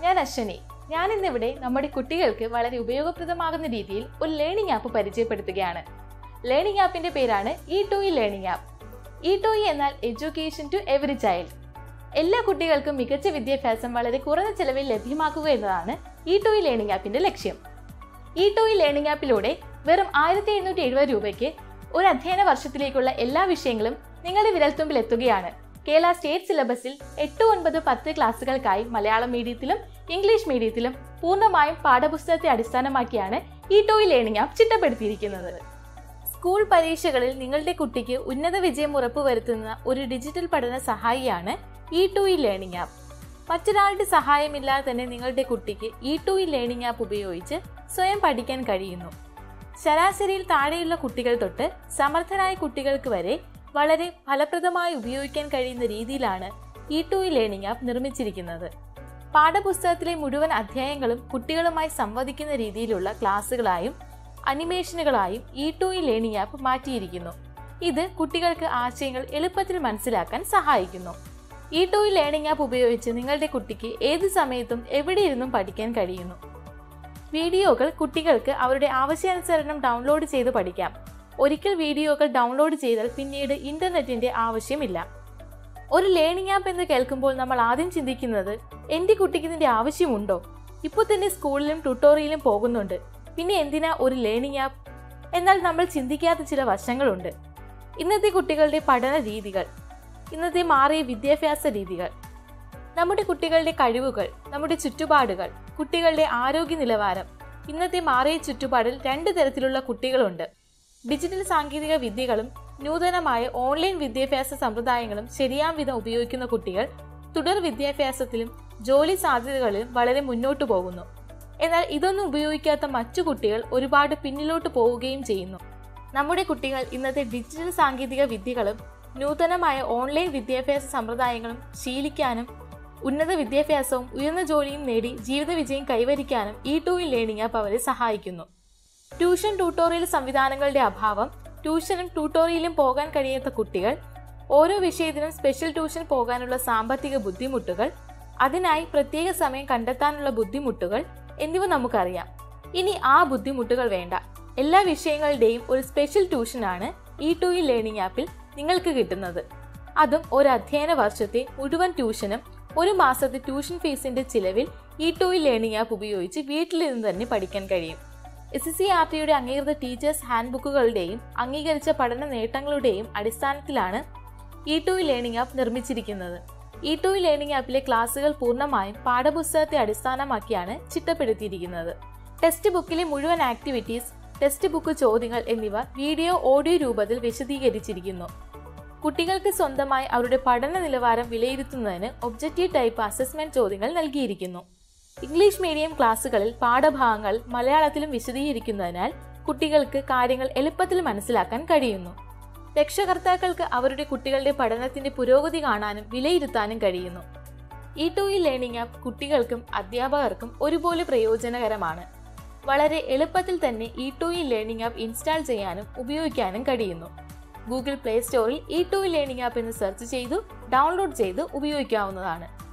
ഞാൻ അശ്വനി ഞാൻ ഇന്നിവിടെ നമ്മുടെ കുട്ടികൾക്ക് വളരെ ഉപയോഗപ്രദമാകുന്ന രീതിയിൽ ഒരു ലേണിംഗ് ആപ്പ് പരിചയപ്പെടുത്തുകയാണ് ലേണിംഗ് ആപ്പിന്റെ പേരാണ് E to E learning app E to E എന്നാൽ എഡ്യൂക്കേഷൻ ടു എവറി ചൈൽഡ് എല്ലാ കുട്ടികൾക്കും മികച്ച വിദ്യാഭ്യാസം വളരെ കുറഞ്ഞ ചെലവിൽ ലഭ്യമാക്കുക എന്നതാണ് ഇ ടു ഇ ലേണിംഗ് ആപ്പിന്റെ ലക്ഷ്യം ഇ ടു ഇ ലേണിംഗ് ആപ്പിലൂടെ വെറും ആയിരത്തി എഴുന്നൂറ്റി എഴുപത് രൂപയ്ക്ക് ഒരു അധ്യയന വർഷത്തിലേക്കുള്ള എല്ലാ വിഷയങ്ങളും നിങ്ങളുടെ വിരൽത്തുമ്പിൽ എത്തുകയാണ് കേരള സ്റ്റേറ്റ് സിലബസിൽ എട്ട് ഒൻപത് പത്ത് ക്ലാസ്സുകൾക്കായി മലയാളം മീഡിയത്തിലും ഇംഗ്ലീഷ് മീഡിയത്തിലും പൂർണ്ണമായും പാഠപുസ്തകത്തെ അടിസ്ഥാനമാക്കിയാണ് E to E learning app ചിട്ടപ്പെടുത്തിയിരിക്കുന്നത് സ്കൂൾ പരീക്ഷകളിൽ നിങ്ങളുടെ കുട്ടിക്ക് ഉന്നത വിജയം ഉറപ്പുവരുത്തുന്ന ഒരു ഡിജിറ്റൽ പഠന സഹായിയാണ് E to E learning app മറ്റൊരാളുടെ സഹായമില്ലാതെ തന്നെ നിങ്ങളുടെ കുട്ടിക്ക് E to E learning app ഉപയോഗിച്ച് സ്വയം പഠിക്കാൻ കഴിയുന്നു ശരാശരിയിൽ താഴെയുള്ള കുട്ടികൾ തൊട്ട് സമർത്ഥരായ കുട്ടികൾക്ക് വരെ വളരെ ഫലപ്രദമായി ഉപയോഗിക്കാൻ കഴിയുന്ന രീതിയിലാണ് E to E learning app നിർമ്മിച്ചിരിക്കുന്നത് പാഠപുസ്തകത്തിലെ മുഴുവൻ അധ്യായങ്ങളും കുട്ടികളുമായി സംവദിക്കുന്ന രീതിയിലുള്ള ക്ലാസ്സുകളായും അനിമേഷനുകളായും E to E learning app മാറ്റിയിരിക്കുന്നു ഇത് കുട്ടികൾക്ക് ആശയങ്ങൾ എളുപ്പത്തിൽ മനസ്സിലാക്കാൻ സഹായിക്കുന്നു E to E learning app ഉപയോഗിച്ച് നിങ്ങളുടെ കുട്ടിക്ക് ഏത് സമയത്തും എവിടെയിരുന്നും പഠിക്കാൻ കഴിയുന്നു വീഡിയോകൾ കുട്ടികൾക്ക് അവരുടെ ആവശ്യാനുസരണം ഡൗൺലോഡ് ചെയ്ത് പഠിക്കാം ഒരിക്കൽ വീഡിയോകൾ ഡൗൺലോഡ് ചെയ്താൽ പിന്നീട് ഇന്റർനെറ്റിന്റെ ആവശ്യമില്ല ഒരു ലേണിംഗ് ആപ്പ് എന്ന് കേൾക്കുമ്പോൾ നമ്മൾ ആദ്യം ചിന്തിക്കുന്നത് എൻ്റെ കുട്ടിക്ക് ഇതിന്റെ ആവശ്യമുണ്ടോ ഇപ്പോൾ തന്നെ സ്കൂളിലും ട്യൂട്ടോറിയലും പോകുന്നുണ്ട് പിന്നെ എന്തിനാ ഒരു ലേണിംഗ് ആപ്പ് എന്നാൽ നമ്മൾ ചിന്തിക്കാത്ത ചില വശങ്ങളുണ്ട് ഇന്നത്തെ കുട്ടികളുടെ പഠന രീതികൾ ഇന്നത്തെ മാറിയ വിദ്യാഭ്യാസ രീതികൾ നമ്മുടെ കുട്ടികളുടെ കഴിവുകൾ നമ്മുടെ ചുറ്റുപാടുകൾ കുട്ടികളുടെ ആരോഗ്യ നിലവാരം ഇന്നത്തെ മാറിയ ചുറ്റുപാടിൽ രണ്ട് തരത്തിലുള്ള കുട്ടികളുണ്ട് ഡിജിറ്റൽ സാങ്കേതിക വിദ്യകളും നൂതനമായ ഓൺലൈൻ വിദ്യാഭ്യാസ സമ്പ്രദായങ്ങളും ശരിയാം വിധം ഉപയോഗിക്കുന്ന കുട്ടികൾ തുടർ വിദ്യാഭ്യാസത്തിലും ജോലി സാധ്യതകളിലും വളരെ മുന്നോട്ടു പോകുന്നു എന്നാൽ ഇതൊന്നും ഉപയോഗിക്കാത്ത മറ്റു കുട്ടികൾ ഒരുപാട് പിന്നിലോട്ട് പോവുകയും ചെയ്യുന്നു നമ്മുടെ കുട്ടികൾ ഇന്നത്തെ ഡിജിറ്റൽ സാങ്കേതിക വിദ്യകളും നൂതനമായ ഓൺലൈൻ വിദ്യാഭ്യാസ സമ്പ്രദായങ്ങളും ശീലിക്കാനും ഉന്നത വിദ്യാഭ്യാസവും ഉയർന്ന ജോലിയും നേടി ജീവിത വിജയം കൈവരിക്കാനും ഈ ടു ഇൻ ലേണിംഗ് ആപ്പ് അവരെ സഹായിക്കുന്നു ട്യൂഷൻ ട്യൂട്ടോറിയൽ സംവിധാനങ്ങളുടെ അഭാവം ട്യൂഷനും ട്യൂട്ടോറിയലും പോകാൻ കഴിയാത്ത കുട്ടികൾ ഓരോ വിഷയത്തിനും സ്പെഷ്യൽ ട്യൂഷൻ പോകാനുള്ള സാമ്പത്തിക ബുദ്ധിമുട്ടുകൾ അതിനായി പ്രത്യേക സമയം കണ്ടെത്താനുള്ള ബുദ്ധിമുട്ടുകൾ എന്നിവ നമുക്കറിയാം ഇനി ആ ബുദ്ധിമുട്ടുകൾ വേണ്ട എല്ലാ വിഷയങ്ങളുടെയും ഒരു സ്പെഷ്യൽ ട്യൂഷനാണ് ഇ ടു ഇ ലേണിംഗ് ആപ്പിൽ നിങ്ങൾക്ക് കിട്ടുന്നത് അതും ഒരു അധ്യയന വർഷത്തെ മുഴുവൻ ട്യൂഷനും ഒരു മാസത്തെ ട്യൂഷൻ ഫീസിന്റെ ചിലവിൽ E to E learning app ഉപയോഗിച്ച് വീട്ടിലിരുന്ന് തന്നെ പഠിക്കാൻ കഴിയും എസ് എസ് സി ആർ ടിയുടെ അംഗീകൃത ടീച്ചേഴ്സ് ഹാൻഡ് ബുക്കുകളുടെയും അംഗീകരിച്ച പഠന നേട്ടങ്ങളുടെയും അടിസ്ഥാനത്തിലാണ് E to E learning app നിർമ്മിച്ചിരിക്കുന്നത് ഇ ടു ഇ ലേണിംഗ് ആപ്പിലെ ക്ലാസുകൾ പൂർണ്ണമായും പാഠപുസ്തകത്തെ അടിസ്ഥാനമാക്കിയാണ് ചിട്ടപ്പെടുത്തിയിരിക്കുന്നത് ടെക്സ്റ്റ് ബുക്കിലെ മുഴുവൻ ആക്ടിവിറ്റീസ് ടെക്സ്റ്റ് ബുക്ക് ചോദ്യങ്ങൾ എന്നിവ വീഡിയോ ഓഡിയോ രൂപത്തിൽ വിശദീകരിച്ചിരിക്കുന്നു കുട്ടികൾക്ക് സ്വന്തമായി അവരുടെ പഠന നിലവാരം വിലയിരുത്തുന്നതിന് ഒബ്ജക്റ്റീവ് ടൈപ്പ് അസസ്മെന്റ് ചോദ്യങ്ങൾ നൽകിയിരിക്കുന്നു ഇംഗ്ലീഷ് മീഡിയം ക്ലാസ്സുകളിൽ പാഠഭാഗങ്ങൾ മലയാളത്തിലും വിശദീകരിക്കുന്നതിനാൽ കുട്ടികൾക്ക് കാര്യങ്ങൾ എളുപ്പത്തിൽ മനസ്സിലാക്കാൻ കഴിയുന്നു രക്ഷകർത്താക്കൾക്ക് അവരുടെ കുട്ടികളുടെ പഠനത്തിന്റെ പുരോഗതി കാണാനും വിലയിരുത്താനും കഴിയുന്നു E to E learning app കുട്ടികൾക്കും അധ്യാപകർക്കും ഒരുപോലെ പ്രയോജനകരമാണ് വളരെ എളുപ്പത്തിൽ തന്നെ E to E learning app install ചെയ്യാനും ഉപയോഗിക്കാനും കഴിയുന്നു ഗൂഗിൾ പ്ലേ സ്റ്റോറിൽ E to E learning app എന്ന് സെർച്ച് ചെയ്തു ഡൗൺലോഡ് ചെയ്ത് ഉപയോഗിക്കാവുന്നതാണ്